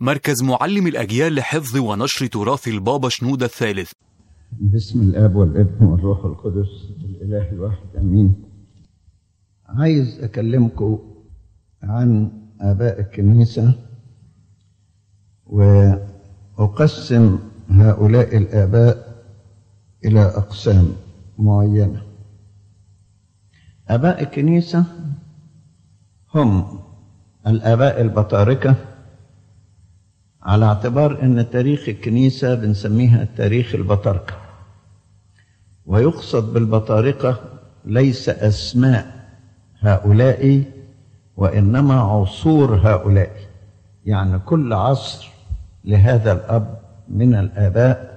مركز معلم الأجيال لحفظ ونشر تراث البابا شنودة الثالث بسم الاب والابن والروح القدس الاله الواحد امين عايز اكلمكم عن اباء الكنيسه واقسم هؤلاء الاباء الى اقسام معينه اباء الكنيسه هم الاباء البطاركه على اعتبار ان تاريخ الكنيسه بنسميها تاريخ البطاركه ويقصد بالبطارقه ليس اسماء هؤلاء وانما عصور هؤلاء يعني كل عصر لهذا الاب من الاباء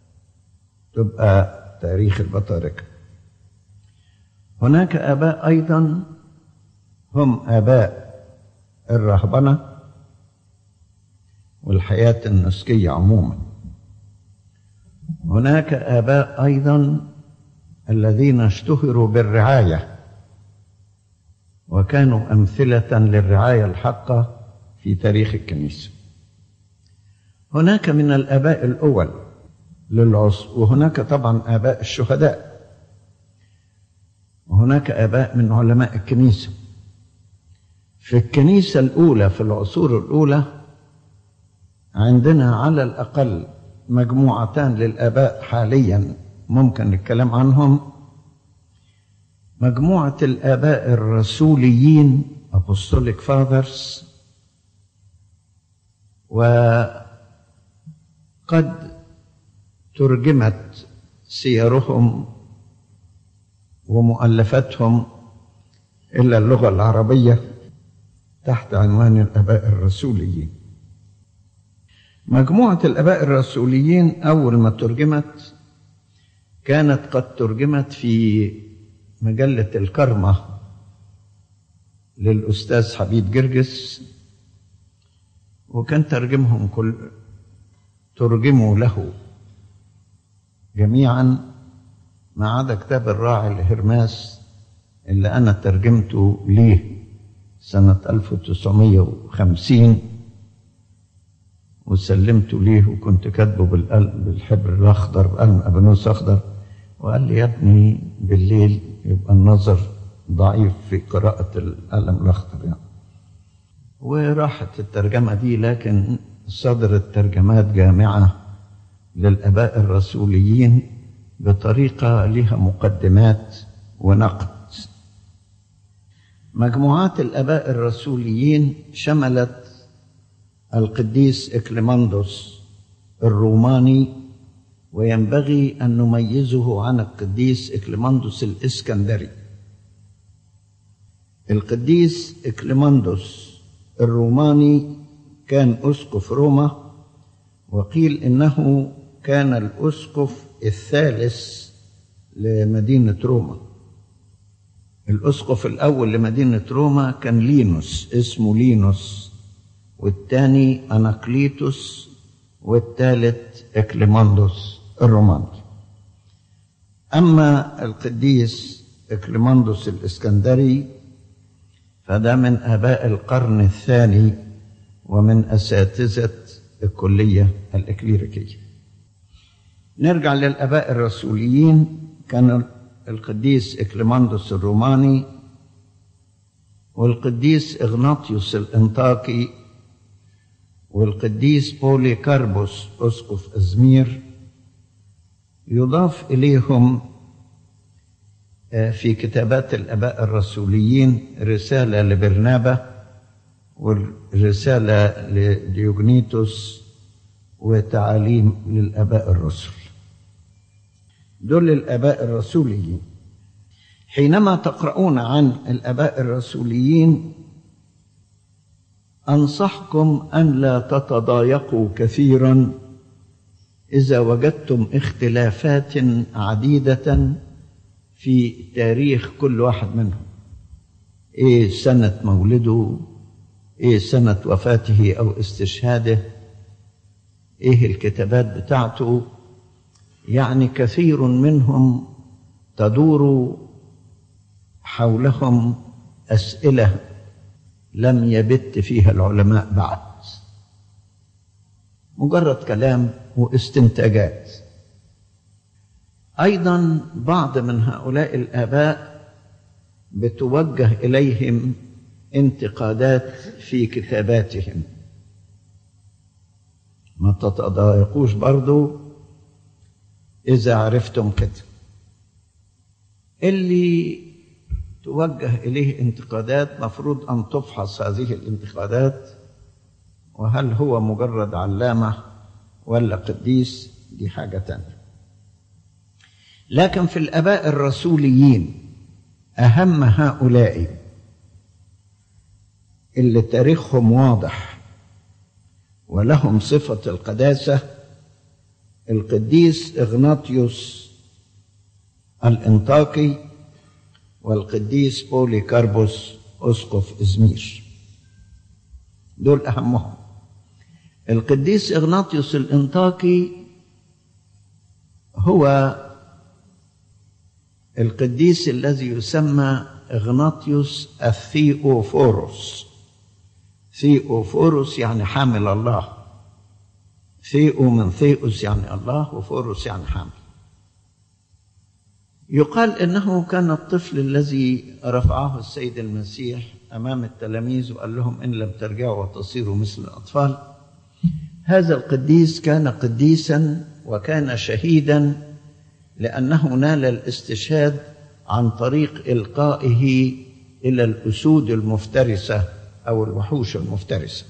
تبقى تاريخ البطاركه هناك اباء ايضا هم اباء الرهبنه والحياه النسكيه عموما هناك اباء ايضا الذين اشتهروا بالرعايه وكانوا امثله للرعايه الحقه في تاريخ الكنيسه هناك من الاباء الاول للعصر وهناك طبعا اباء الشهداء وهناك اباء من علماء الكنيسه في الكنيسه الاولى في العصور الاولى عندنا على الاقل مجموعتان للاباء حاليا ممكن الكلام عنهم مجموعه الاباء الرسوليين apostolic fathers وقد ترجمت سيرهم ومؤلفاتهم الى اللغه العربيه تحت عنوان الاباء الرسوليين مجموعه الاباء الرسوليين اول ما ترجمت كانت قد ترجمت في مجله الكرمه للاستاذ حبيب جرجس وكان ترجمهم كل ترجموا له جميعا ما عدا كتاب الراعي لهرماس اللي انا ترجمته ليه سنة 1950 وسلمته ليه وكنت كاتبه بالقلم بالحبر الأخضر بقلم أبانوس أخضر وقال لي يا ابني بالليل يبقى النظر ضعيف في قراءة القلم الأخضر يعني وراحت الترجمة دي لكن صدرت ترجمات جامعة للآباء الرسوليين بطريقة لها مقدمات ونقد مجموعات الآباء الرسوليين شملت القديس إكليماندوس الروماني وينبغي أن نميزه عن القديس إكليماندوس الإسكندري القديس إكليماندوس الروماني كان أسقف روما وقيل إنه كان الأسقف الثالث لمدينة روما الأسقف الأول لمدينة روما كان لينوس اسمه لينوس والثاني أناكليتوس والثالث إكليماندوس الروماني أما القديس إكليماندوس الإسكندري فده من آباء القرن الثاني ومن أساتذة الكلية الإكليريكية نرجع للآباء الرسوليين كان القديس إكليماندوس الروماني والقديس إغناطيوس الإنطاكي والقديس بولي كاربوس أسقف أزمير يضاف إليهم في كتابات الآباء الرسوليين رسالة لبرنابا والرسالة لديوغنيتوس وتعاليم للآباء الرسل دول الآباء الرسوليين حينما تقرؤون عن الآباء الرسوليين أنصحكم أن لا تتضايقوا كثيرا إذا وجدتم اختلافات عديدة في تاريخ كل واحد منهم إيه سنة مولده إيه سنة وفاته أو استشهاده إيه الكتابات بتاعته يعني كثير منهم تدور حولهم اسئله لم يبت فيها العلماء بعد مجرد كلام واستنتاجات ايضا بعض من هؤلاء الاباء بتوجه اليهم انتقادات في كتاباتهم ما تتضايقوش برضو اذا عرفتم كده اللي توجه اليه انتقادات مفروض ان تفحص هذه الانتقادات وهل هو مجرد علامه ولا قديس دي حاجه تانيه لكن في الاباء الرسوليين اهم هؤلاء اللي تاريخهم واضح ولهم صفه القداسه القديس اغناطيوس الانطاكي والقديس بولي كاربوس اسقف ازمير دول اهمهم القديس اغناطيوس الانطاكي هو القديس الذي يسمى اغناطيوس الثيوفوروس ثيوفوروس يعني حامل الله ثيو من ثيوس يعني الله وفوروس يعني حامل يقال انه كان الطفل الذي رفعه السيد المسيح امام التلاميذ وقال لهم ان لم ترجعوا وتصيروا مثل الاطفال هذا القديس كان قديسا وكان شهيدا لانه نال الاستشهاد عن طريق القائه الى الاسود المفترسه او الوحوش المفترسه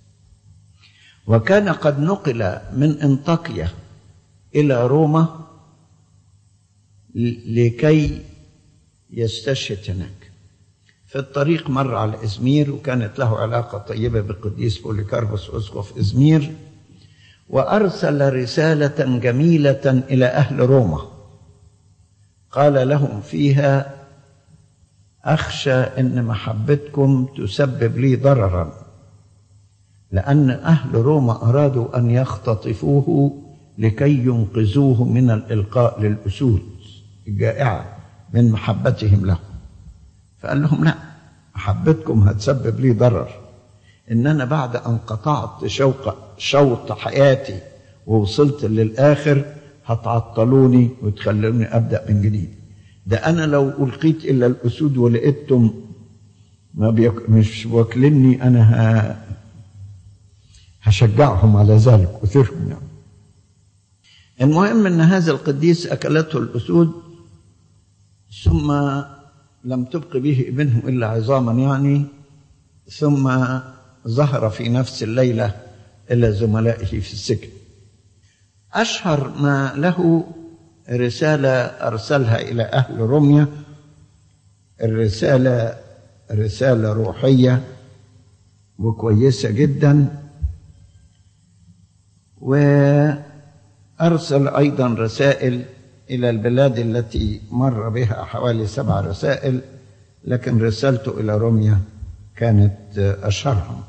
وكان قد نقل من انطاكيا الى روما لكي يستشهد هناك في الطريق مر على ازمير وكانت له علاقه طيبه بالقديس بوليكاربوس اسقف ازمير وارسل رساله جميله الى اهل روما قال لهم فيها اخشى ان محبتكم تسبب لي ضررا لان اهل روما ارادوا ان يختطفوه لكي ينقذوه من الالقاء للاسود الجائعه من محبتهم له فقال لهم لا محبتكم هتسبب لي ضرر ان انا بعد ان قطعت شوق شوط حياتي ووصلت للاخر هتعطلوني وتخلوني ابدا من جديد ده انا لو القيت الى الاسود ولقيتم ما بيك مش واكلني انا ه... هشجعهم على ذلك اثيرهم يعني المهم ان هذا القديس اكلته الاسود ثم لم تبق به ابنه الا عظاما يعني ثم ظهر في نفس الليله الى زملائه في السجن اشهر ما له رساله ارسلها الى اهل روميا الرساله رساله روحيه وكويسه جدا وارسل ايضا رسائل الى البلاد التي مر بها حوالي سبع رسائل لكن رسالته الى روميا كانت اشهرهم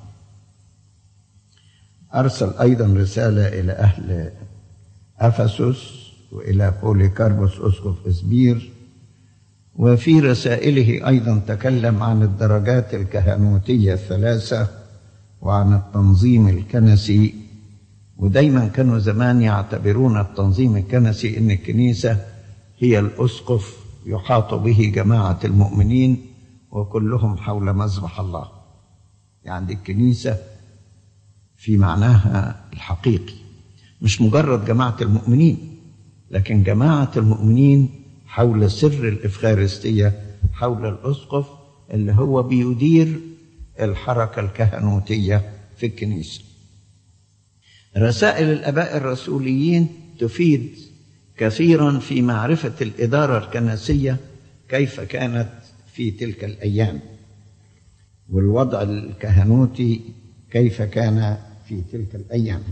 ارسل ايضا رساله الى اهل افسس والى بوليكاربوس اسقف اسبير وفي رسائله ايضا تكلم عن الدرجات الكهنوتيه الثلاثه وعن التنظيم الكنسي ودايما كانوا زمان يعتبرون التنظيم الكنسي ان الكنيسه هي الاسقف يحاط به جماعه المؤمنين وكلهم حول مذبح الله يعني الكنيسه في معناها الحقيقي مش مجرد جماعه المؤمنين لكن جماعه المؤمنين حول سر الافخارستيه حول الاسقف اللي هو بيدير الحركه الكهنوتيه في الكنيسه رسائل الاباء الرسوليين تفيد كثيرا في معرفه الاداره الكنسيه كيف كانت في تلك الايام والوضع الكهنوتي كيف كان في تلك الايام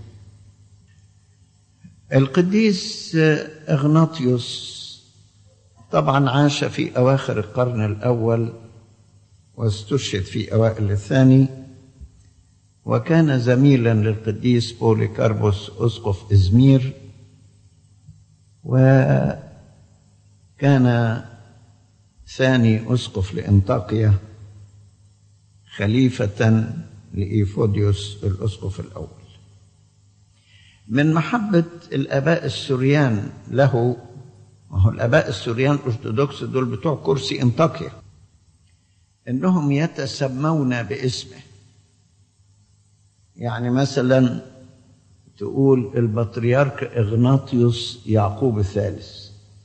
القديس اغناطيوس طبعا عاش في اواخر القرن الاول واستشهد في اوائل الثاني وكان زميلا للقديس بوليكاربوس اسقف ازمير وكان ثاني اسقف لانطاكيا خليفه لايفوديوس الاسقف الاول من محبة الآباء السوريان له ما هو الآباء السوريان الأرثوذكس دول بتوع كرسي انطاكيا إنهم يتسمون باسمه يعني مثلا تقول البطريرك إغناطيوس يعقوب الثالث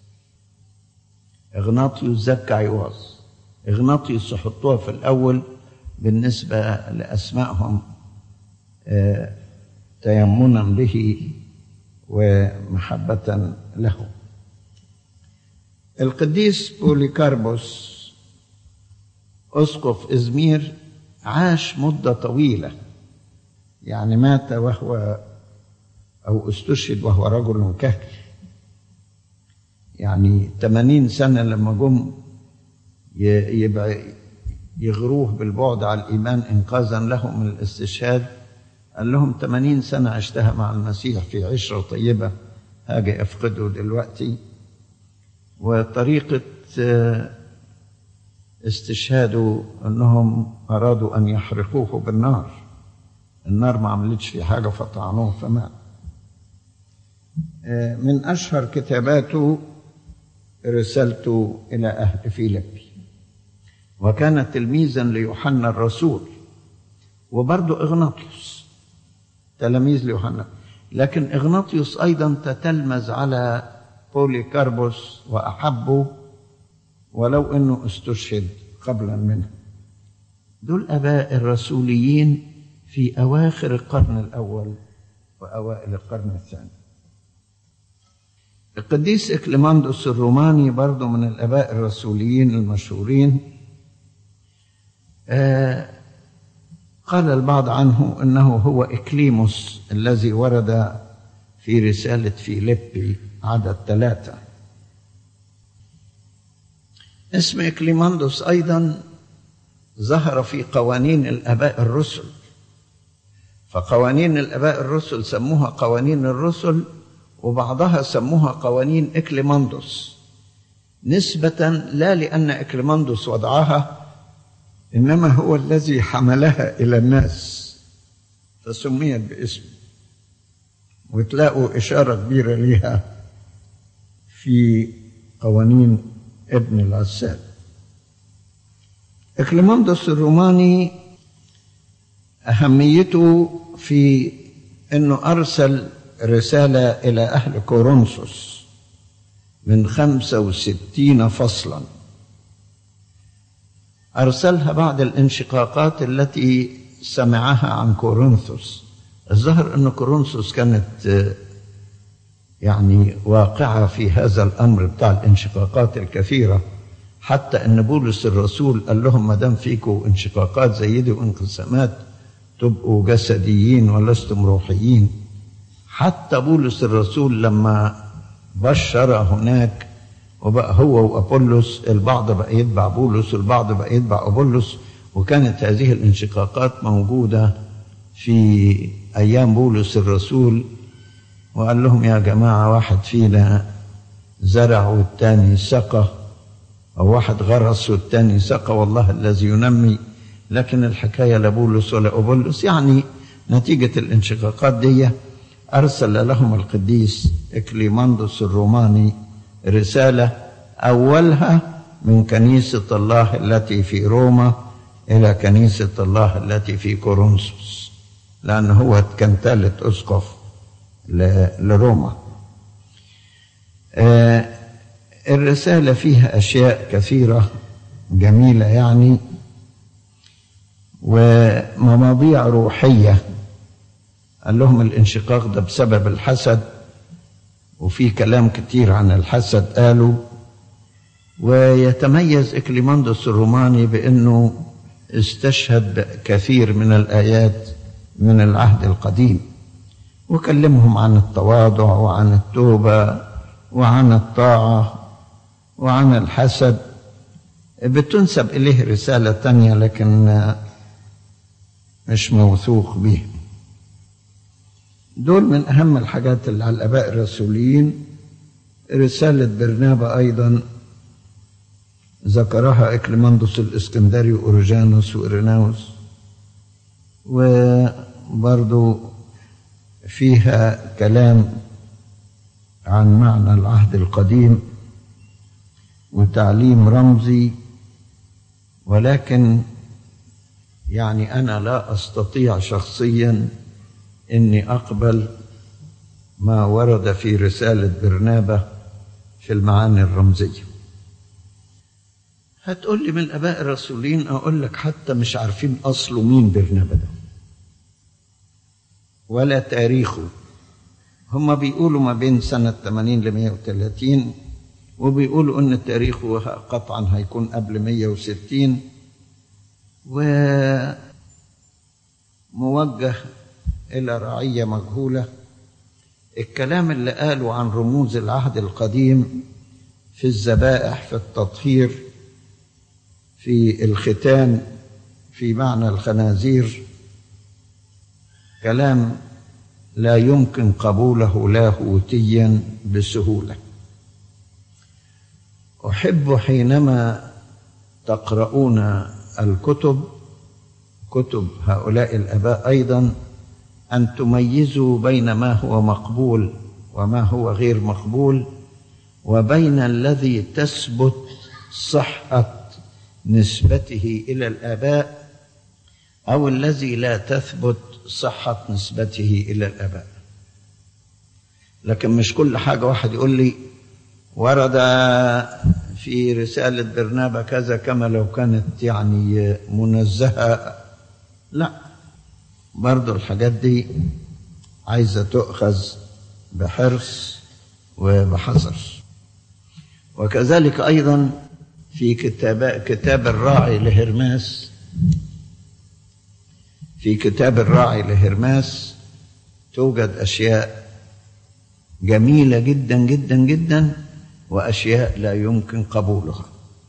إغناطيوس زكى عيواظ إغناطيوس يحطوها في الأول بالنسبة لأسمائهم آه تيمنا به ومحبة له القديس بوليكاربوس أسقف إزمير عاش مدة طويلة يعني مات وهو أو استشهد وهو رجل كهل يعني 80 سنة لما جم يبقى يغروه بالبعد على الإيمان إنقاذا له من الاستشهاد قال لهم 80 سنة عشتها مع المسيح في عشرة طيبة هاجي أفقده دلوقتي وطريقة استشهاده أنهم أرادوا أن يحرقوه بالنار النار ما عملتش في حاجة فطعنوه فمات من أشهر كتاباته رسالته إلى أهل فيلبي وكان تلميذا ليوحنا الرسول وبرضه إغناطيوس تلاميذ ليوحنا لكن إغناطيوس أيضا تتلمذ على بوليكاربوس وأحبه ولو أنه استشهد قبلا منه دول أباء الرسوليين في أواخر القرن الأول وأوائل القرن الثاني القديس إكليماندوس الروماني برضه من الآباء الرسوليين المشهورين آه قال البعض عنه انه هو اكليموس الذي ورد في رساله فيليبي عدد ثلاثه اسم اكليماندوس ايضا ظهر في قوانين الاباء الرسل فقوانين الاباء الرسل سموها قوانين الرسل وبعضها سموها قوانين اكليماندوس نسبه لا لان اكليماندوس وضعها انما هو الذي حملها الى الناس فسميت باسمه وتلاقوا اشاره كبيره ليها في قوانين ابن العسال اكليماندوس الروماني اهميته في انه ارسل رساله الى اهل كورنثوس من خمسه وستين فصلا أرسلها بعد الانشقاقات التي سمعها عن كورنثوس الظاهر أن كورنثوس كانت يعني واقعة في هذا الأمر بتاع الانشقاقات الكثيرة حتى أن بولس الرسول قال لهم ما دام فيكم انشقاقات زي دي وانقسامات تبقوا جسديين ولستم روحيين حتى بولس الرسول لما بشر هناك وبقى هو وأبولس البعض بقى يتبع بولس والبعض بقى يتبع أبولس وكانت هذه الانشقاقات موجودة في أيام بولس الرسول وقال لهم يا جماعة واحد فينا زرع والتاني سقى أو واحد غرس والتاني سقى والله الذي ينمي لكن الحكاية لا بولس ولا أبولس يعني نتيجة الانشقاقات دي أرسل لهم القديس إكليماندوس الروماني رسالة أولها من كنيسة الله التي في روما إلى كنيسة الله التي في كورنثوس لأن هو كان ثالث أسقف لروما آه الرسالة فيها أشياء كثيرة جميلة يعني ومواضيع روحية قال لهم الانشقاق ده بسبب الحسد وفي كلام كتير عن الحسد قالوا ويتميز إكليماندوس الروماني بأنه استشهد كثير من الآيات من العهد القديم وكلمهم عن التواضع وعن التوبة وعن الطاعة وعن الحسد بتنسب إليه رسالة تانية لكن مش موثوق بيها دول من أهم الحاجات اللي على الآباء الرسوليين رسالة برنابا أيضا ذكرها إكليماندوس الإسكندري وأورجانوس وإريناوس وبرضو فيها كلام عن معنى العهد القديم وتعليم رمزي ولكن يعني انا لا استطيع شخصيا اني اقبل ما ورد في رساله برنابه في المعاني الرمزيه هتقول لي من اباء الرسولين اقول لك حتى مش عارفين اصله مين برنابه ده ولا تاريخه هم بيقولوا ما بين سنة 80 ل 130 وبيقولوا ان تاريخه قطعا هيكون قبل 160 وموجه الى رعيه مجهوله الكلام اللي قاله عن رموز العهد القديم في الذبائح في التطهير في الختان في معنى الخنازير كلام لا يمكن قبوله لاهوتيا بسهوله احب حينما تقرؤون الكتب كتب هؤلاء الاباء ايضا ان تميزوا بين ما هو مقبول وما هو غير مقبول وبين الذي تثبت صحه نسبته الى الاباء او الذي لا تثبت صحه نسبته الى الاباء لكن مش كل حاجه واحد يقول لي ورد في رسالة برنابة كذا كما لو كانت يعني منزهة لا برضو الحاجات دي عايزة تؤخذ بحرص وبحذر وكذلك أيضا في كتاب كتاب الراعي لهرماس في كتاب الراعي لهرماس توجد أشياء جميلة جدا جدا جدا واشياء لا يمكن قبولها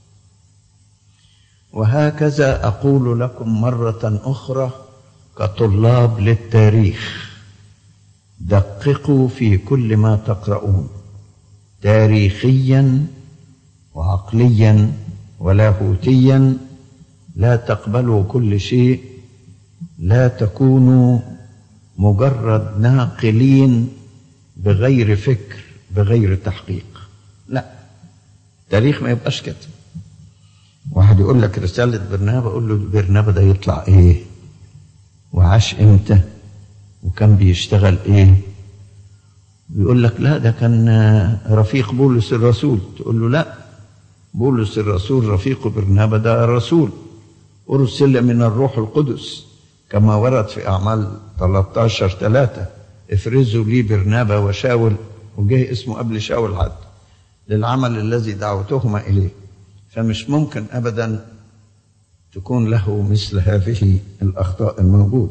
وهكذا اقول لكم مره اخرى كطلاب للتاريخ دققوا في كل ما تقرؤون تاريخيا وعقليا ولاهوتيا لا تقبلوا كل شيء لا تكونوا مجرد ناقلين بغير فكر بغير تحقيق لا التاريخ ما يبقاش كده واحد يقول لك رسالة برنابا أقول له برنابا ده يطلع إيه وعاش إمتى وكان بيشتغل إيه يقول لك لا ده كان رفيق بولس الرسول تقول له لا بولس الرسول رفيق برنابا ده رسول أرسل من الروح القدس كما ورد في أعمال 13 3 افرزوا لي برنابا وشاول وجه اسمه قبل شاول حتى للعمل الذي دعوتهما اليه فمش ممكن ابدا تكون له مثل هذه الاخطاء الموجوده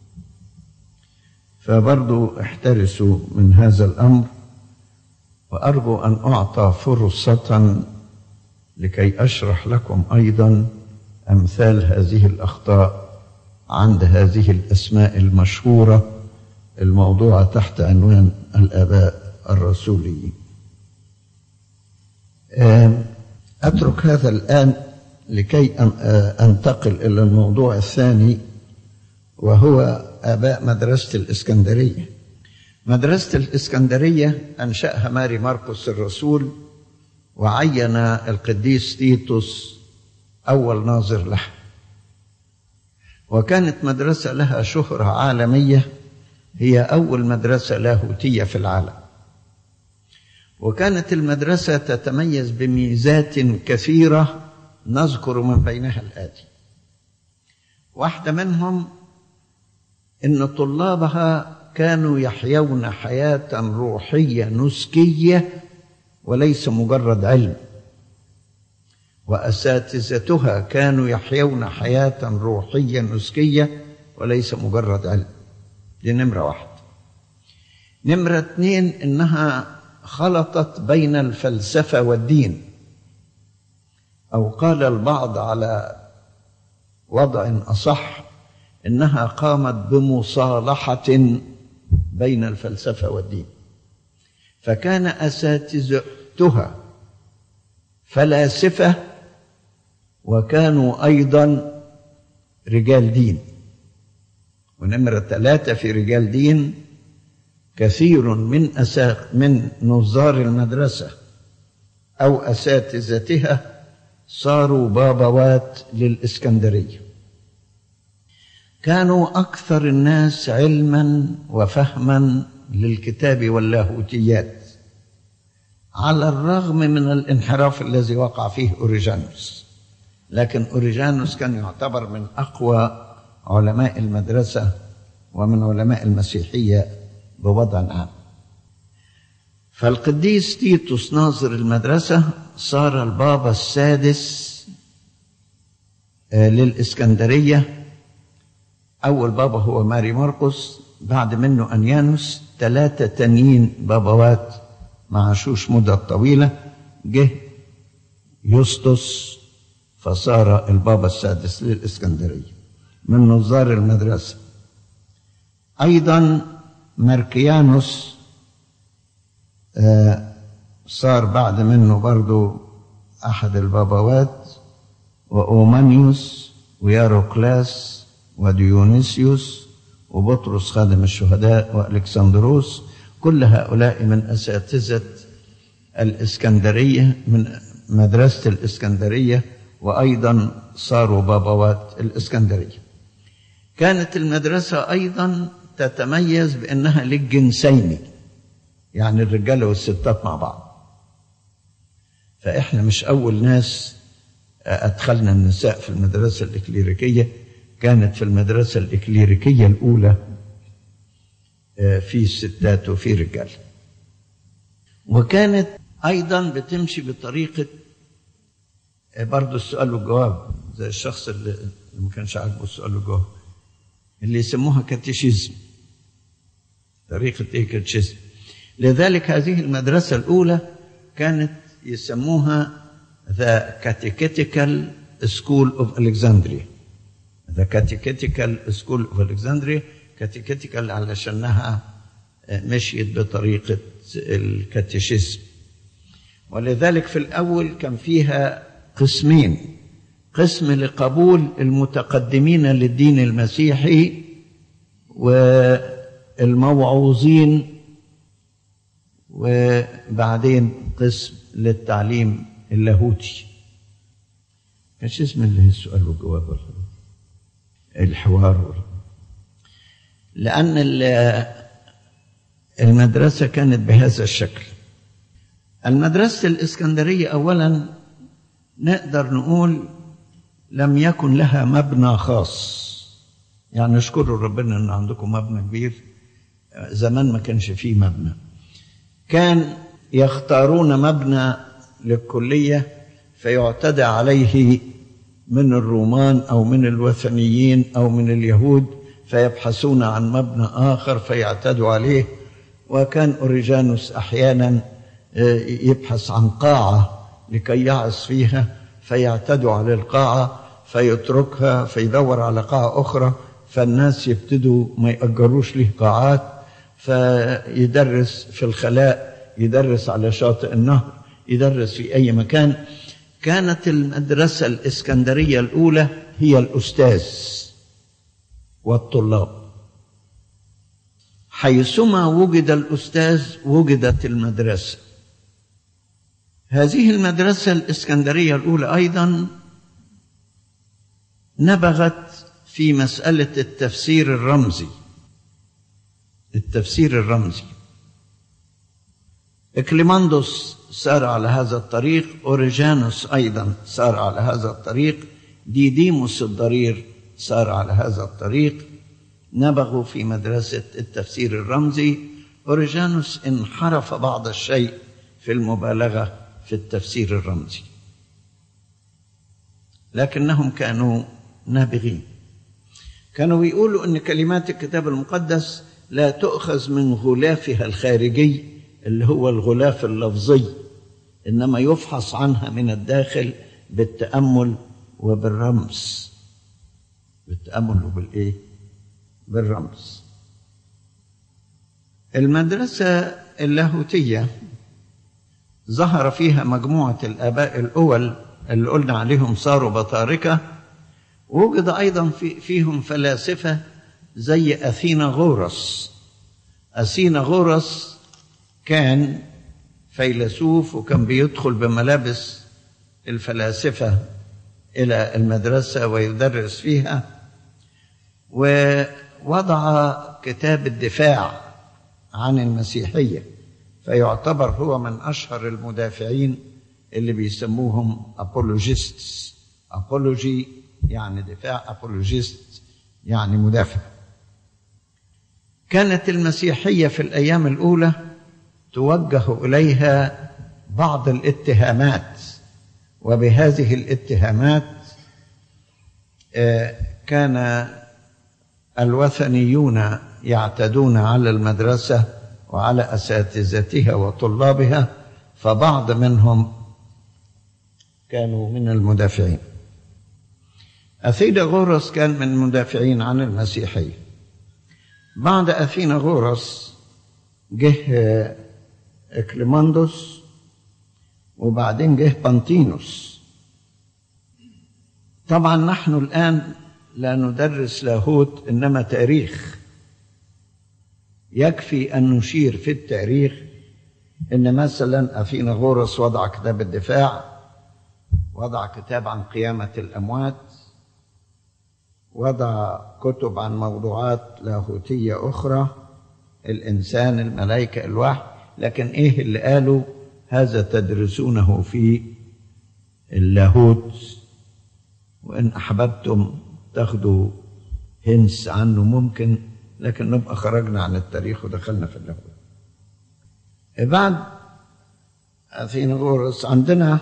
فبرضو احترسوا من هذا الامر وارجو ان اعطى فرصه لكي اشرح لكم ايضا امثال هذه الاخطاء عند هذه الاسماء المشهوره الموضوعه تحت عنوان الاباء الرسوليين أترك هذا الآن لكي أنتقل إلى الموضوع الثاني وهو آباء مدرسة الإسكندرية مدرسة الإسكندرية أنشأها ماري ماركوس الرسول وعين القديس تيتوس أول ناظر لها وكانت مدرسة لها شهرة عالمية هي أول مدرسة لاهوتية في العالم وكانت المدرسة تتميز بميزات كثيرة نذكر من بينها الآتي واحدة منهم إن طلابها كانوا يحيون حياة روحية نسكية وليس مجرد علم وأساتذتها كانوا يحيون حياة روحية نسكية وليس مجرد علم دي نمرة واحد نمرة اتنين إنها خلطت بين الفلسفة والدين أو قال البعض على وضع أصح إنها قامت بمصالحة بين الفلسفة والدين فكان أساتذتها فلاسفة وكانوا أيضا رجال دين ونمرة ثلاثة في رجال دين كثير من أسا من نظار المدرسة أو أساتذتها صاروا بابوات للإسكندرية كانوا أكثر الناس علما وفهما للكتاب واللاهوتيات على الرغم من الانحراف الذي وقع فيه أوريجانوس لكن أوريجانوس كان يعتبر من أقوى علماء المدرسة ومن علماء المسيحية بوضع عام فالقديس تيتوس ناظر المدرسة صار البابا السادس للإسكندرية أول بابا هو ماري مرقس بعد منه أنيانوس ثلاثة تانيين بابوات ما عاشوش مدة طويلة جه يسطس فصار البابا السادس للإسكندرية من نظار المدرسة أيضا ماركيانوس آه صار بعد منه برضو أحد البابوات وأومانيوس وياروكلاس وديونيسيوس وبطرس خادم الشهداء وألكسندروس كل هؤلاء من أساتذة الإسكندرية من مدرسة الإسكندرية وأيضا صاروا بابوات الإسكندرية كانت المدرسة أيضا تتميز بأنها للجنسين يعني الرجال والستات مع بعض فإحنا مش أول ناس أدخلنا النساء في المدرسة الإكليريكية كانت في المدرسة الإكليريكية الأولى في ستات وفي رجال وكانت أيضا بتمشي بطريقة برضه السؤال والجواب زي الشخص اللي ما كانش عاجبه السؤال والجواب اللي يسموها كاتيشيزم طريقة إيه كاتيشيزم لذلك هذه المدرسة الأولى كانت يسموها The Catechetical School of Alexandria The Catechetical School of Alexandria كاتيكيتيكال علشانها مشيت بطريقة الكاتيشيزم ولذلك في الأول كان فيها قسمين قسم لقبول المتقدمين للدين المسيحي والموعوظين وبعدين قسم للتعليم اللاهوتي كانش اسم اللي هي السؤال والجواب ولا الحوار ولا لأن المدرسة كانت بهذا الشكل المدرسة الإسكندرية أولا نقدر نقول لم يكن لها مبنى خاص يعني نشكر ربنا ان عندكم مبنى كبير زمان ما كانش فيه مبنى كان يختارون مبنى للكلية فيعتدى عليه من الرومان أو من الوثنيين أو من اليهود فيبحثون عن مبنى آخر فيعتدوا عليه وكان أوريجانوس أحيانا يبحث عن قاعة لكي يعظ فيها فيعتدوا على القاعة فيتركها فيدور على قاعة أخرى فالناس يبتدوا ما يأجروش له قاعات فيدرس في الخلاء يدرس على شاطئ النهر يدرس في أي مكان كانت المدرسة الإسكندرية الأولى هي الأستاذ والطلاب حيثما وجد الأستاذ وجدت المدرسة هذه المدرسة الإسكندرية الأولى أيضا نبغت في مسألة التفسير الرمزي التفسير الرمزي إكليماندوس سار على هذا الطريق أوريجانوس أيضا سار على هذا الطريق ديديموس الضرير سار على هذا الطريق نبغوا في مدرسة التفسير الرمزي أوريجانوس انحرف بعض الشيء في المبالغة في التفسير الرمزي لكنهم كانوا نابغين كانوا يقولوا أن كلمات الكتاب المقدس لا تؤخذ من غلافها الخارجي اللي هو الغلاف اللفظي إنما يفحص عنها من الداخل بالتأمل وبالرمز بالتأمل وبالإيه؟ بالرمز المدرسة اللاهوتية ظهر فيها مجموعة الآباء الأول اللي قلنا عليهم صاروا بطاركة وجد أيضا في فيهم فلاسفة زي أثينا غورس أثينا غورس كان فيلسوف وكان بيدخل بملابس الفلاسفة إلى المدرسة ويدرس فيها ووضع كتاب الدفاع عن المسيحية فيعتبر هو من أشهر المدافعين اللي بيسموهم أبولوجيستس أبولوجي يعني دفاع أبولوجيست يعني مدافع كانت المسيحية في الأيام الأولى توجه إليها بعض الاتهامات وبهذه الاتهامات كان الوثنيون يعتدون على المدرسة وعلى أساتذتها وطلابها فبعض منهم كانوا من المدافعين أثينا غورس كان من المدافعين عن المسيحية بعد أثينا غورس جه إكليماندوس وبعدين جه بانتينوس طبعا نحن الآن لا ندرس لاهوت إنما تاريخ يكفي أن نشير في التاريخ إن مثلا أثينا غورس وضع كتاب الدفاع وضع كتاب عن قيامة الأموات وضع كتب عن موضوعات لاهوتية أخرى الإنسان الملائكة الوحي لكن إيه اللي قالوا هذا تدرسونه في اللاهوت وإن أحببتم تاخدوا هنس عنه ممكن لكن نبقى خرجنا عن التاريخ ودخلنا في اللاهوت بعد أثينغورس عندنا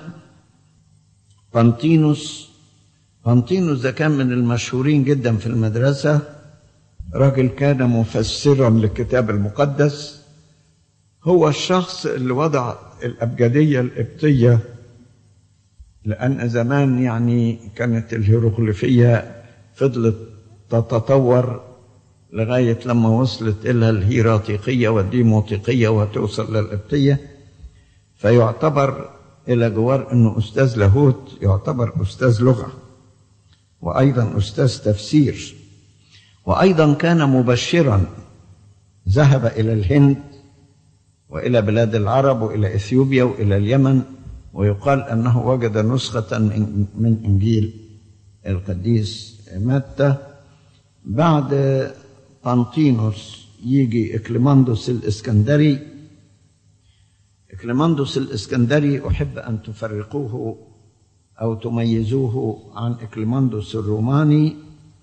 بانتينوس بانتينوس ده كان من المشهورين جدا في المدرسة راجل كان مفسرا للكتاب المقدس هو الشخص اللي وضع الأبجدية القبطية لأن زمان يعني كانت الهيروغليفية فضلت تتطور لغاية لما وصلت إلى الهيراتيقية والديموطيقية وتوصل للقبطية فيعتبر إلى جوار أنه أستاذ لاهوت يعتبر أستاذ لغة وأيضا أستاذ تفسير وأيضا كان مبشرا ذهب إلى الهند وإلى بلاد العرب وإلى إثيوبيا وإلى اليمن ويقال أنه وجد نسخة من, من إنجيل القديس متى بعد بانطينوس يجي إكليماندوس الإسكندري إكليماندوس الإسكندري أحب أن تفرقوه أو تميزوه عن إكليماندوس الروماني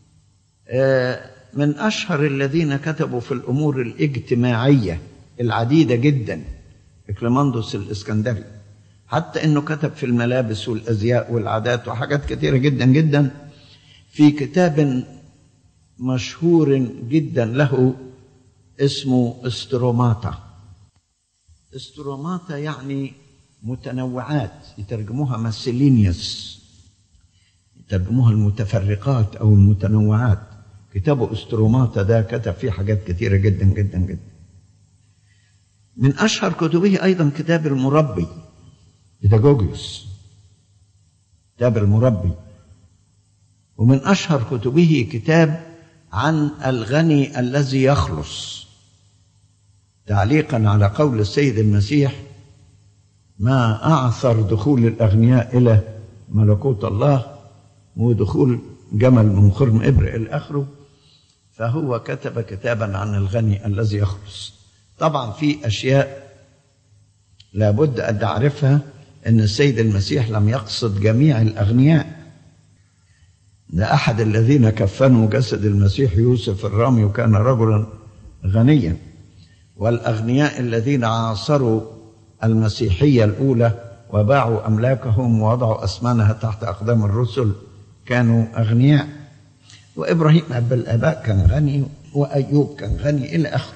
من أشهر الذين كتبوا في الأمور الاجتماعية العديدة جدا إكليماندوس الإسكندري حتى أنه كتب في الملابس والأزياء والعادات وحاجات كثيرة جدا جدا في كتاب مشهور جدا له اسمه استروماتا استروماتا يعني متنوعات يترجموها مسلينيوس يترجموها المتفرقات او المتنوعات كتابه استروماتا ده كتب فيه حاجات كثيره جدا جدا جدا من اشهر كتبه ايضا كتاب المربي بيداجوجيوس كتاب المربي ومن اشهر كتبه كتاب عن الغني الذي يخلص تعليقا على قول السيد المسيح ما اعثر دخول الاغنياء الى ملكوت الله ودخول جمل من خرم ابر الى اخره فهو كتب كتابا عن الغني الذي يخلص طبعا في اشياء لابد ان نعرفها ان السيد المسيح لم يقصد جميع الاغنياء ده احد الذين كفنوا جسد المسيح يوسف الرامي وكان رجلا غنيا والاغنياء الذين عاصروا المسيحيه الاولى وباعوا املاكهم ووضعوا اثمانها تحت اقدام الرسل كانوا اغنياء وابراهيم اب الاباء كان غني وايوب كان غني الى اخره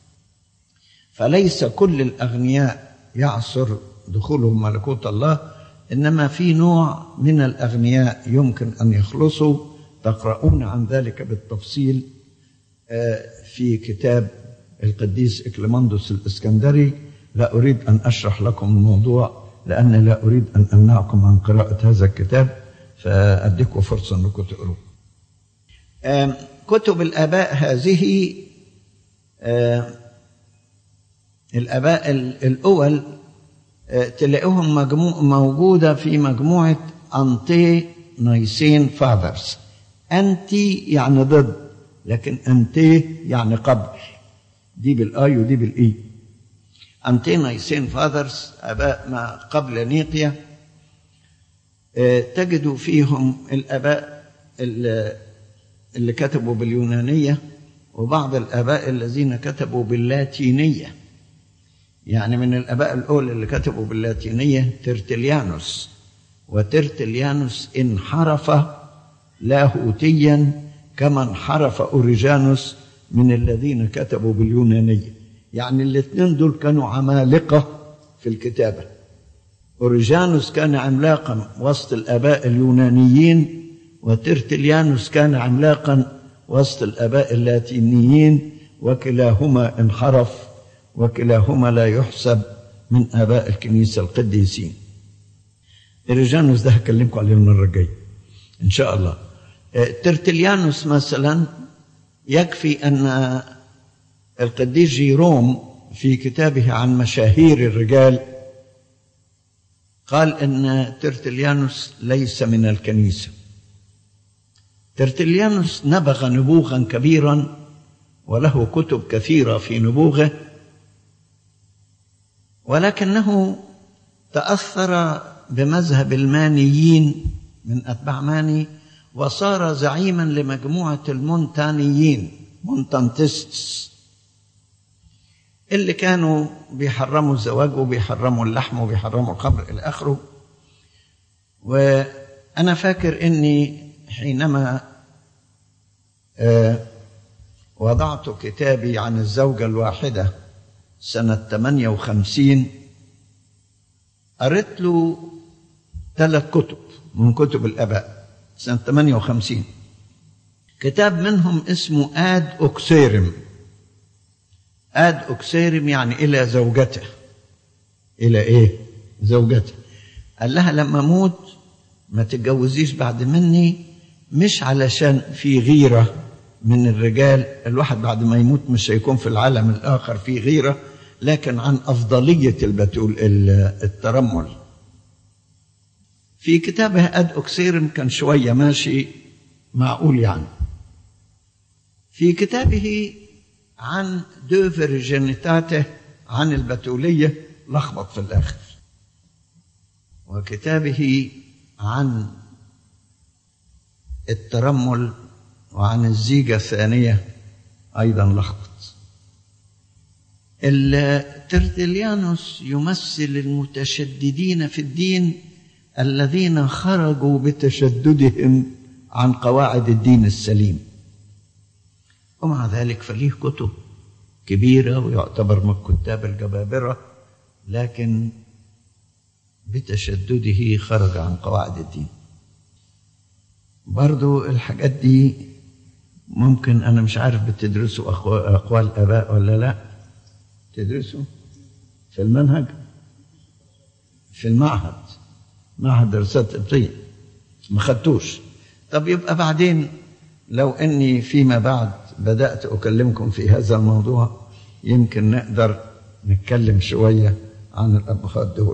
فليس كل الاغنياء يعصر دخولهم ملكوت الله انما في نوع من الاغنياء يمكن ان يخلصوا تقرؤون عن ذلك بالتفصيل في كتاب القديس اكليماندوس الاسكندري لا اريد ان اشرح لكم الموضوع لان لا اريد ان امنعكم عن قراءه هذا الكتاب فاديكم فرصه انكم تقروه. كتب الاباء هذه الآباء ال- الأول آه، تلاقيهم مجموع موجودة في مجموعة أنتي نايسين فاذرز أنتي يعني ضد لكن أنتي يعني قبل دي بالآي ودي بالإي أنتي نايسين فاذرز آباء ما قبل نيقيا آه، تجدوا فيهم الآباء اللي اللي كتبوا باليونانية وبعض الآباء الذين كتبوا باللاتينية يعني من الآباء الأول اللي كتبوا باللاتينية ترتليانوس وترتليانوس انحرف لاهوتيا كما انحرف أوريجانوس من الذين كتبوا باليونانية يعني الاثنين دول كانوا عمالقة في الكتابة أوريجانوس كان عملاقا وسط الآباء اليونانيين وترتليانوس كان عملاقا وسط الآباء اللاتينيين وكلاهما انحرف وكلاهما لا يحسب من آباء الكنيسة القديسين أوريجانوس ده هكلمكم عليه المرة الجاية إن شاء الله آه، ترتليانوس مثلا يكفي أن القديس جيروم في كتابه عن مشاهير الرجال قال ان ترتليانوس ليس من الكنيسه ترتليانوس نبغ نبوغا كبيرا وله كتب كثيره في نبوغه ولكنه تاثر بمذهب المانيين من اتباع ماني وصار زعيما لمجموعه المونتانيين مونتانتستس اللي كانوا بيحرموا الزواج وبيحرموا اللحم وبيحرموا الخمر الى اخره وانا فاكر اني حينما آه، وضعت كتابي عن الزوجه الواحده سنه 58 قريت له ثلاث كتب من كتب الاباء سنه 58 كتاب منهم اسمه اد اوكسيرم اد اوكسيرم يعني الى زوجته الى ايه زوجته قال لها لما اموت ما تتجوزيش بعد مني مش علشان في غيره من الرجال الواحد بعد ما يموت مش هيكون في العالم الاخر في غيره لكن عن افضليه البتول الترمل في كتابه اد اوكسيرم كان شويه ماشي معقول يعني في كتابه عن دو فيرجينيتاته عن البتولية لخبط في الآخر وكتابه عن الترمل وعن الزيجة الثانية أيضا لخبط الترتليانوس يمثل المتشددين في الدين الذين خرجوا بتشددهم عن قواعد الدين السليم ومع ذلك فليه كتب كبيرة ويعتبر من الكتاب الجبابرة لكن بتشدده خرج عن قواعد الدين برضو الحاجات دي ممكن أنا مش عارف بتدرسوا أخو- أقوال آباء ولا لا تدرسوا في المنهج في المعهد معهد دراسات قبطية ما خدتوش طب يبقى بعدين لو اني فيما بعد بدات اكلمكم في هذا الموضوع يمكن نقدر نتكلم شويه عن الابهات دول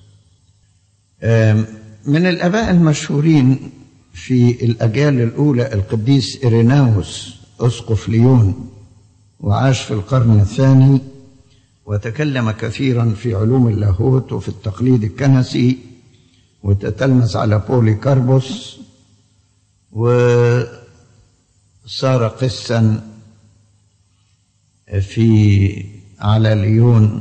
آم، من الاباء المشهورين في الاجيال الاولى القديس إيريناوس اسقف ليون وعاش في القرن الثاني وتكلم كثيرا في علوم اللاهوت وفي التقليد الكنسي وتتلمذ على بولي كاربوس وصار قسا في على ليون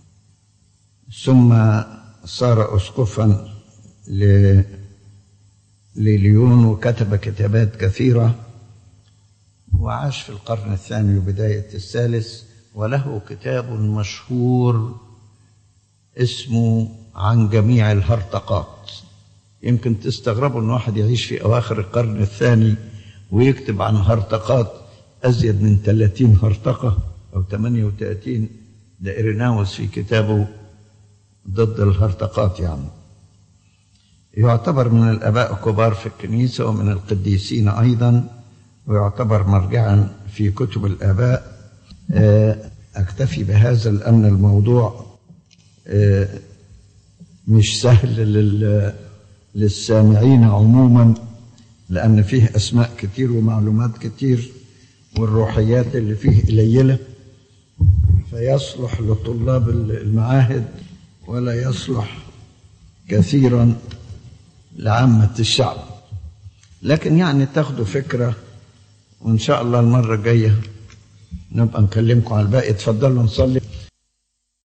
ثم صار اسقفا ل لليون وكتب كتابات كثيره وعاش في القرن الثاني وبدايه الثالث وله كتاب مشهور اسمه عن جميع الهرطقات يمكن تستغربوا ان واحد يعيش في اواخر القرن الثاني ويكتب عن هرطقات ازيد من 30 هرطقه او 38 ده إيريناوس في كتابه ضد الهرطقات يعني يعتبر من الاباء الكبار في الكنيسه ومن القديسين ايضا ويعتبر مرجعا في كتب الاباء آه، أكتفي بهذا لأن الموضوع آه، مش سهل لل- للسامعين عموما لأن فيه أسماء كتير ومعلومات كتير والروحيات اللي فيه قليلة فيصلح لطلاب المعاهد ولا يصلح كثيرا لعامة الشعب لكن يعني تاخدوا فكرة وإن شاء الله المرة الجاية نبقى نكلمكم على الباقي اتفضلوا نصلي